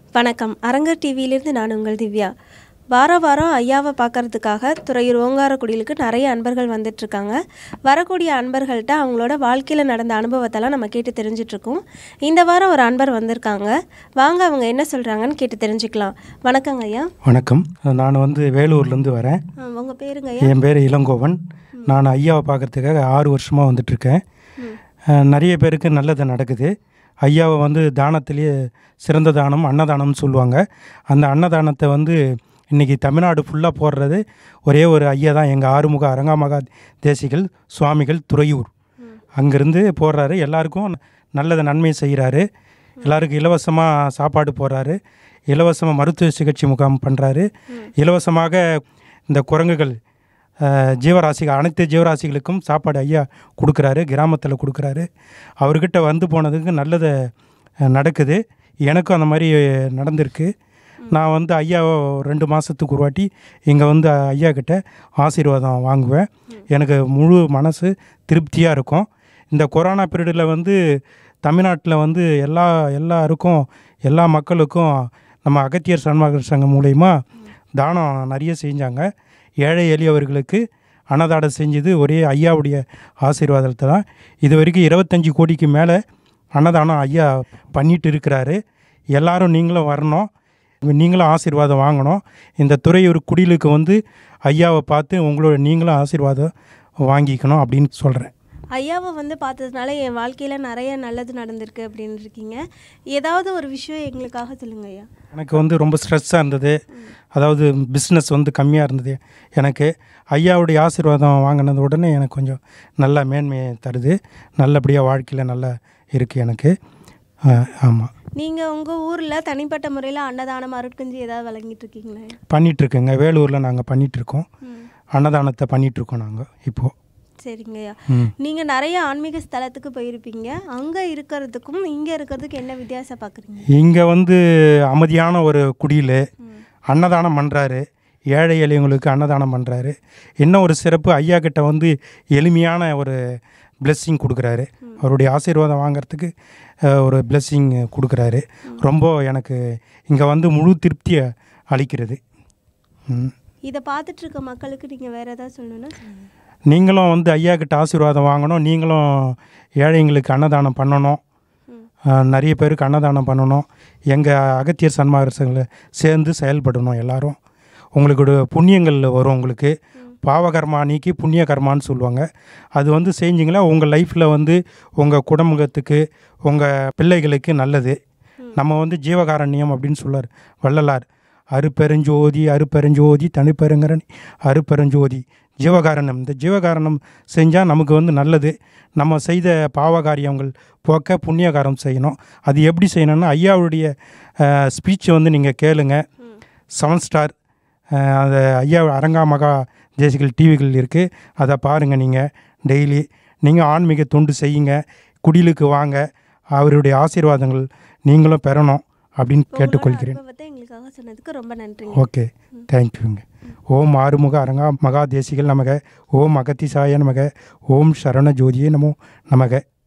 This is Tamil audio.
வணக்கம் அரங்கர் டிவியிலிருந்து நான் உங்கள் திவ்யா வார வாரம் ஐயாவை பார்க்கறதுக்காக துறையூர் ஓங்காரக்குடியிலுக்கு நிறைய அன்பர்கள் வந்துட்டுருக்காங்க வரக்கூடிய அன்பர்கள்ட்ட அவங்களோட வாழ்க்கையில் நடந்த அனுபவத்தெல்லாம் நம்ம கேட்டு தெரிஞ்சிட்ருக்கோம் இந்த வாரம் ஒரு அன்பர் வந்திருக்காங்க வாங்க அவங்க என்ன சொல்கிறாங்கன்னு கேட்டு தெரிஞ்சுக்கலாம் வணக்கங்க ஐயா வணக்கம் நான் வந்து வேலூர்லேருந்து வரேன் ஆ, உங்க பேருங்க ஐயா என் பேர் இளங்கோவன் நான் ஐயாவை பார்க்கறதுக்காக ஆறு வருஷமாக வந்துட்டுருக்கேன் அஹ், நிறைய பேருக்கு நல்லது நடக்குது ஐயாவை வந்து தானத்திலேயே சிறந்த தானம் அன்னதானம்னு சொல்லுவாங்க அந்த அன்னதானத்தை வந்து இன்றைக்கி தமிழ்நாடு ஃபுல்லாக போடுறது ஒரே ஒரு ஐயா தான் எங்கள் ஆறுமுக அரங்காமகா தேசிகள் சுவாமிகள் துறையூர் அங்கேருந்து போடுறாரு எல்லாருக்கும் நல்லது நன்மை செய்கிறாரு எல்லாருக்கும் இலவசமாக சாப்பாடு போடுறாரு இலவசமாக மருத்துவ சிகிச்சை முகாம் பண்ணுறாரு இலவசமாக இந்த குரங்குகள் அஹ், ஜீவராசிகள் அனைத்து ஜீவராசிகளுக்கும் சாப்பாடு ஐயா கொடுக்குறாரு கிராமத்தில் கொடுக்குறாரு அவர்கிட்ட வந்து போனதுக்கு நல்லது அஹ், நடக்குது எனக்கும் அந்த மாதிரி நடந்திருக்கு நான் வந்து ஐயா ரெண்டு மாதத்துக்கு ஒரு வாட்டி இங்கே வந்து ஐயா கிட்ட ஆசீர்வாதம் வாங்குவேன் எனக்கு முழு மனசு திருப்தியாக இருக்கும் இந்த கொரோனா பீரியடில் வந்து தமிழ்நாட்டில் வந்து எல்லா எல்லாருக்கும் எல்லா மக்களுக்கும் நம்ம அகத்தியர் சன்மார்க்க சங்கம் மூலயமா தானம் நிறைய செஞ்சாங்க ஏழை எளியவர்களுக்கு அன்னதானம் செஞ்சது ஒரே ஐயாவுடைய ஆசீர்வாதத்தை தான் இது வரைக்கும் இருபத்தஞ்சி கோடிக்கு மேலே அன்னதானம் ஐயா பண்ணிட்டு இருக்கிறாரு எல்லாரும் நீங்களும் வரணும் நீங்களும் ஆசீர்வாதம் வாங்கணும் இந்த துறையூர் குடிலுக்கு வந்து ஐயாவை பார்த்து உங்களோட நீங்களும் ஆசீர்வாதம் வாங்கிக்கணும் அப்படின்னு சொல்கிறேன் ஐயாவை வந்து பார்த்ததுனால என் வாழ்க்கையில் நிறைய நல்லது நடந்திருக்கு அப்படின்னு இருக்கீங்க ஏதாவது ஒரு விஷயம் எங்களுக்காக சொல்லுங்க ஐயா எனக்கு வந்து ரொம்ப ஸ்ட்ரெஸ்ஸாக இருந்தது அதாவது பிஸ்னஸ் வந்து கம்மியாக இருந்தது எனக்கு ஐயாவுடைய ஆசீர்வாதம் வாங்கினது உடனே எனக்கு கொஞ்சம் நல்ல மேன்மையை தருது நல்லபடியாக வாழ்க்கையில் நல்லா இருக்குது எனக்கு ஆமாம் நீங்கள் உங்கள் ஊரில் தனிப்பட்ட முறையில் அன்னதானம் அருட்கஞ்சி ஏதாவது வழங்கிட்டு இருக்கீங்களா பண்ணிகிட்ருக்கேங்க வேலூரில் நாங்கள் பண்ணிகிட்ருக்கோம் ம் அன்னதானத்தை பண்ணிகிட்ருக்கோம் நாங்கள் இப்போது சரிங்கய்யா ம் நீங்கள் நிறைய ஆன்மீக ஸ்தலத்துக்கு போயிருப்பீங்க அங்கே இருக்கிறதுக்கும் இங்கே இருக்கிறதுக்கு என்ன வித்தியாசம் பார்க்குறீங்க இங்கே வந்து அமைதியான ஒரு குடியில் ம் அன்னதானம் பண்ணுறாரு ஏழை எளியவங்களுக்கு அன்னதானம் பண்ணுறாரு இன்னும் ஒரு சிறப்பு ஐயா கிட்ட வந்து எளிமையான ஒரு பிளெஸ்ஸிங் கொடுக்குறாரு அவருடைய ஆசீர்வாதம் வாங்குறதுக்கு அஹ், ஒரு பிளெஸ்ஸிங் கொடுக்குறாரு ரொம்ப எனக்கு இங்கே வந்து முழு திருப்தியை அளிக்கிறது ம். இதை பார்த்துட்டு இருக்க மக்களுக்கு நீங்கள் வேறு ஏதாவது சொல்லணும்னா சொல்லுங்க நீங்களும் வந்து ஐயா கிட்ட ஆசீர்வாதம் வாங்கணும் நீங்களும் ஏழைங்களுக்கு அன்னதானம் பண்ணணும் ம் அஹ், நிறைய பேருக்கு அன்னதானம் பண்ணணும் எங்கள் அகத்தியர் சன்மார்க்கங்களை சேர்ந்து செயல்படணும் எல்லாரும் உங்களுக்கு ஒரு புண்ணியங்கள் வரும் உங்களுக்கு பாவகர்மா நீக்கி புண்ணிய கர்மான்னு சொல்லுவாங்க அது வந்து செஞ்சீங்களா உங்கள் லைஃப்பில் வந்து உங்கள் குடும்பத்துக்கு உங்கள் பிள்ளைகளுக்கு நல்லது நம்ம வந்து ஜீவகாரண்யம் அப்படின்னு சொல்லுவார் வள்ளலார் அருப்பெருஞ்சோதி அருப்பெருஞ்சோதி தனிப்பெருங்கரணி அருப்பெருஞ்சோதி ஜீவகாரணம் இந்த ஜீவகாரணம் செஞ்சால் நமக்கு வந்து நல்லது நம்ம செய்த பாவகாரியங்கள் போக்க புண்ணியகாரம் செய்யணும் அது எப்படி செய்யணும்னா ஐயாவுடைய ஸ்பீச்சை வந்து நீங்கள் கேளுங்க செவன் ஸ்டார் அந்த ஐயா அரங்கா மகா தேசிகள் டிவிகள் இருக்குது அதை பாருங்கள் நீங்கள் டெய்லி நீங்கள் ஆன்மீக தொண்டு செய்யுங்க குடிலுக்கு வாங்க அவருடைய ஆசீர்வாதங்கள் நீங்களும் பெறணும் அப்படின்னு கேட்டுக்கொள்கிறேன் அனுபவத்தை எங்களுக்காக சொன்னதுக்கு ரொம்ப நன்றிங்க ஓகே தேங்க்யூங்க ஓம் ஆறுமுக அரங்கா மகா தேசிகள் நமக ஓம் அகத்திசாய நமக ஓம் சரண ஜோதியே நமோ நமக